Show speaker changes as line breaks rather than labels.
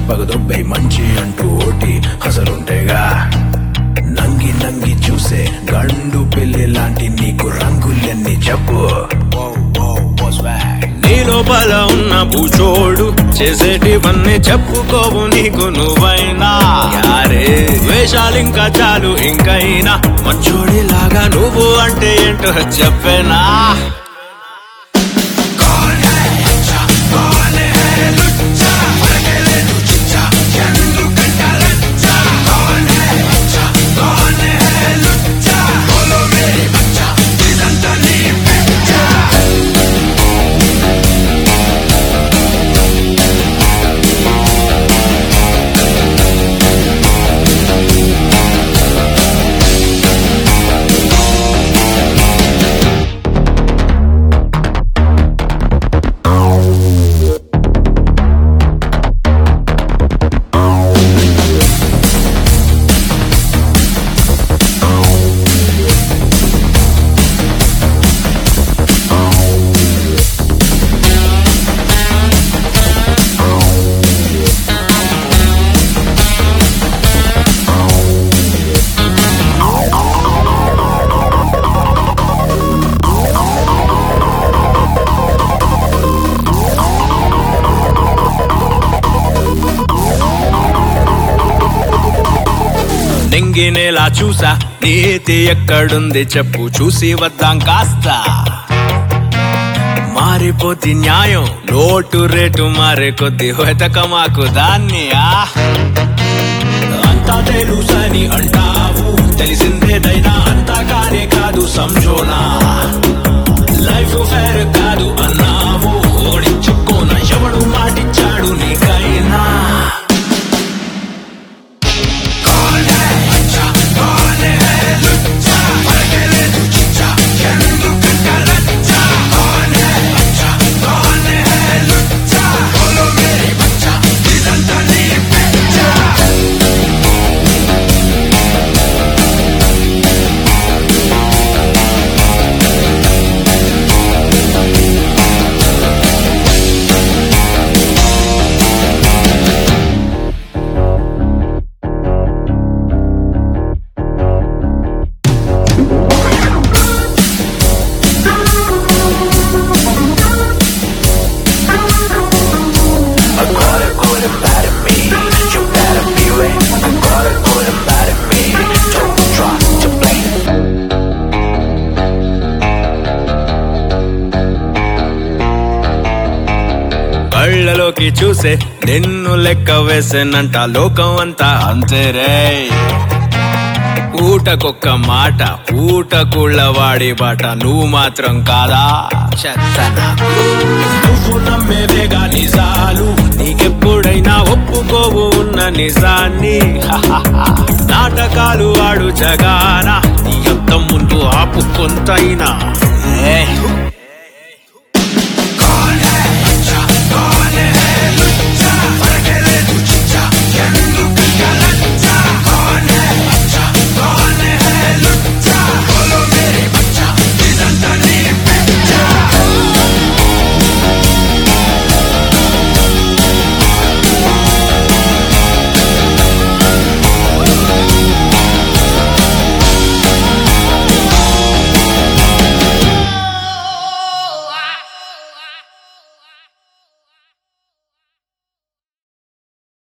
పగదొబ్బై మంచి అంటూ ఓటి అసలుంటేగా నంగి నంగి చూసే గండు పెళ్లి లాంటి నీకు రంగులన్నీ చెప్పు
నీ లోపల ఉన్న భూచోడు చేసేటివన్నీ చెప్పుకోవు నీకు నువ్వైనా యారే వేషాలింకా చాలు ఇంకైనా మంచోడిలాగా నువ్వు అంటే ఏంటో చెప్పేనా నింగినేలా చూసా నీతి ఎక్కడుంది చెప్పు చూసి వద్దాం కాస్త మారిపోతి న్యాయం లోటు రేటు మారే కొద్ది వెతక మాకు దాన్ని ఆ అంతా తెలుసని అంటావు తెలిసిందేదైనా అంతా కానే కాదు సంజోనా లైఫ్ ఫేర్ కాదు అన్నావు ఓడించుకోన ఎవడు మాటిచ్చాడు నీకైనా
I got it good and bad in me. You better feel it. I got it good and bad in me. Don't try to blame.
కళ్ళలోకి చూసే నిన్ను లెక్క వేసేనంట లోకం అంతా అంతేరే ఊటకొక్క మాట ఊటకుళ్ళ వాడి బాట నువ్వు మాత్రం కాదా చెత్తనా నువ్వు నమ్మేవేగా నిజాలు నీకెప్పుడైనా ఒప్పుకోవు ఉన్న నిజాన్ని హహహ. నాటకాలు ఆడు జగాన నీ అంతం ముందు ఆపు కొంతైనా ఏయ్